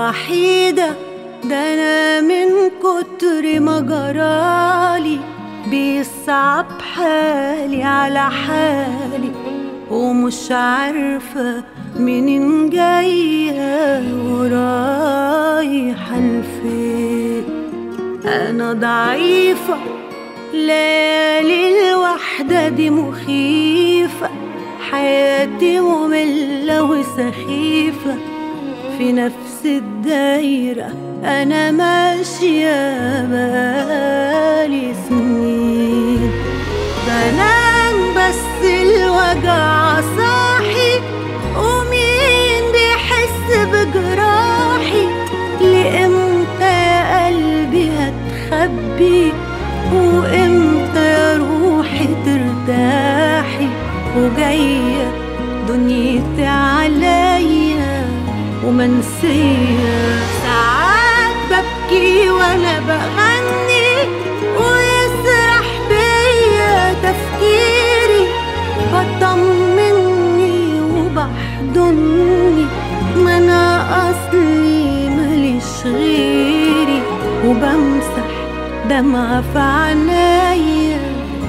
وحيدة ده أنا من كتر ما جرالي بيصعب حالي على حالي ومش عارفة منين جاية ورايحة لفين أنا ضعيفة ليالي الوحدة دي مخيفة حياتي مملة وسخيفة في نفس الدايرة أنا ماشية بقالي سنين بنام بس الوجع صاحي ومين بيحس بجراحي لإمتى يا قلبي هتخبي وإمتى يا روحي ترتاحي وجاية دنيتي عليا ومنسية ساعات ببكي وانا بغني ويسرح بيا تفكيري بطمني وبحضني ما انا اصلي ماليش غيري وبمسح دمعة في عينيا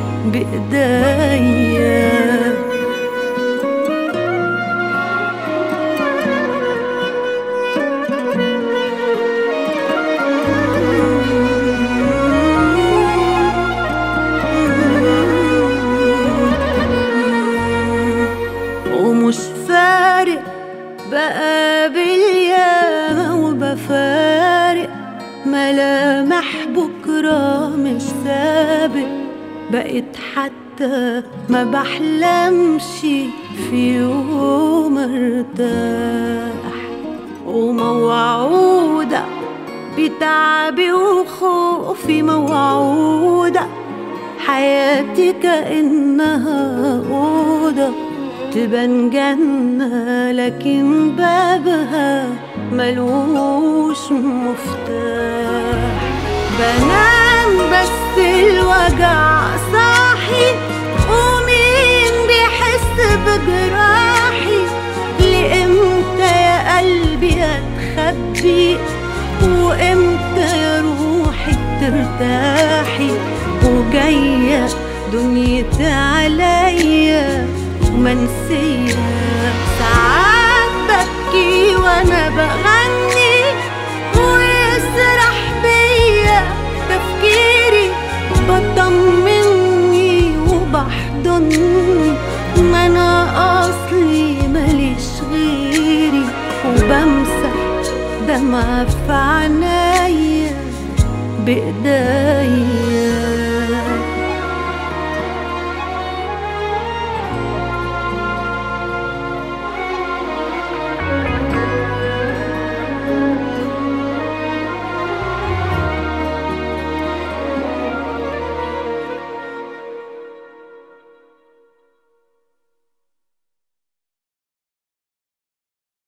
بإيديا ومش فارق بقابل ياما وبفارق ملامح بكرة مش سابق بقيت حتى ما بحلمش في يوم ارتاح وموعودة بتعبي وخوفي موعودة حياتي كأنها أوضة تبان جنة لكن بابها ملوش مفتاح بنام بس الوجع صاحي ومين بيحس بجراحي لإمتى يا قلبي هتخبي وإمتى يا روحي ترتاحي وجاية دنيتي عليا ومنسية ساعات ببكي وانا بغني ويسرح بيا تفكيري بطمني وبحضني ما انا اصلي ماليش غيري وبمسح دمعة في عينيا بإيديا